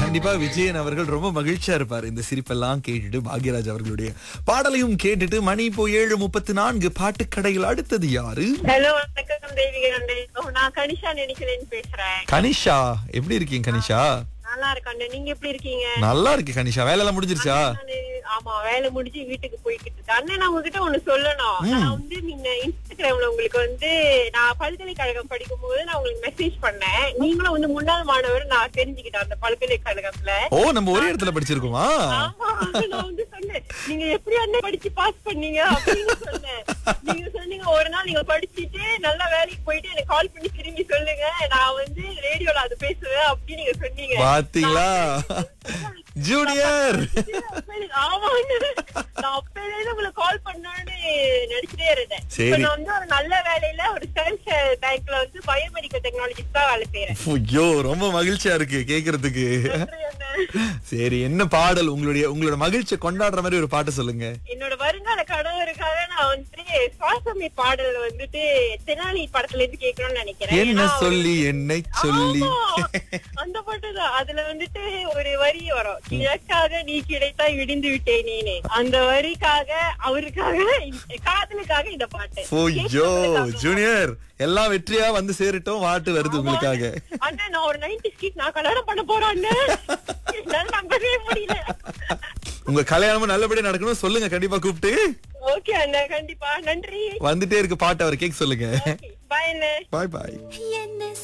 கண்டிப்பா விஜயன் அவர்கள் ரொம்ப மகிழ்ச்சியா இருப்பார் இந்த சிரிப்பெல்லாம் கேட்டுட்டு பாக்யராஜ் அவர்களுடைய பாடலையும் கேட்டுட்டு மணி இப்போ ஏழு முப்பத்தி நான்கு பாட்டுக்கடையில் அடுத்தது யாரு ஹலோ வணக்கம் தேவிகா நான் கனிஷா நினைக்கிறேன் பேசுறேன் கனிஷா எப்படி இருக்கீங்க கனிஷா நல்லா இருக்கேன் நீங்க எப்படி இருக்கீங்க நல்லா இருக்கு கனிஷா வேலையெல்லாம் முடிஞ்சிருச்சா நானு, ஆமா வேலை முடிஞ்சு வீட்டுக்கு போய்கிட்டு இருக்கேன் அண்ணன் நான் உங்ககிட்ட ஒண்ணு சொல்லணும் நான் வந்து நீங்க இன்ஸ்டாகிராம்ல உங்களுக்கு வந்து நான் பல்கலைக்கழகம் படிக்கும் போது நான் உங்களுக்கு மெசேஜ் பண்ணேன் நீங்களும் வந்து முன்னாள் மாணவர் நான் தெரிஞ்சுக்கிட்டேன் அந்த பல்கலைக்கழகத்துல ஓ நம்ம ஒரே இடத்துல படிச்சிருக்கோமா ஆமா நான் வந்து சொன்னேன் நீங்க எப்படி அண்ணன் படிச்சு பாஸ் பண்ணீங்க அப்படின்னு சொன்னேன் நீங்க சொன்னீங்க ஒரு நாள் நீங்க படிச்சுட்டு நல்ல வேலைக்கு போயிட்டு எனக்கு கால் பண்ணி திரும்பி சொல்லுங்க நான் வந்து ரேடியோல அது பேசுவேன் அப்படின்னு நீங்க சொன்னீங்க பாத்தீங்களா ஜூனியர் ஆமாங்க நான் அப்பையில உங்களுக்கு கால் பண்ணணும்னு நினைச்சிட்டே இருந்தேன் சரி. இப்ப நான் வந்து ஒரு நல்ல வேலையில ஒரு சயின்ஸ் பேங்க்ல வந்து பயோமெடிக்கல் டெக்னாலஜிஸ் தான் வேலை செய்யறேன் ஐயோ ரொம்ப மகிழ்ச்சியா இருக்கு கேக்குறதுக்கு நன்றி அண்ணன். சரி என்ன பாடல் உங்களுடைய உங்களோட மகிழ்ச்சியை கொண்டாடுற மாதிரி ஒரு பாட்டு சொல்லுங்க என்னோட வருங்கால கணவருக்காக நான் வந்துட்டு சுவாசமி பாடல் வந்துட்டு தெனாலி படத்துல இருந்து கேட்கணும்னு நினைக்கிறேன் என்ன ஏன்னா அவரு- சொல்லி என்னை சொல்லி ஆமா, அந்த பாட்டு தான் அதுல வந்துட்டு ஒரு வரி வரும் கிழக்காக நீ கிடைத்தாய் விடிந்து விட்டேன் நீனு அந்த வரிக்காக அவருக்காக இந்த- காதலுக்காக இந்த பாட்டு ஐயோ ஜூனியர் எல்லாம் வெற்றியா வந்து சேரட்டும் வாட்டு வருது உங்களுக்காக அண்ணா நான் ஒரு நைன்டி ஸ்கிட் நான் கல்யாணம் பண்ண போறேன் அண்ணன். என்னால நம்பவே முடியல உங்க கல்யாணமும் நல்லபடியா நடக்கணும் சொல்லுங்க கண்டிப்பா கூப்பிட்டு ஓகே அண்ணா கண்டிப்பா நன்றி வந்துட்டே இருக்கு பாட்டு அவர் கேக் சொல்லுங்க பாய் அண்ணே பாய் பாய் என்ன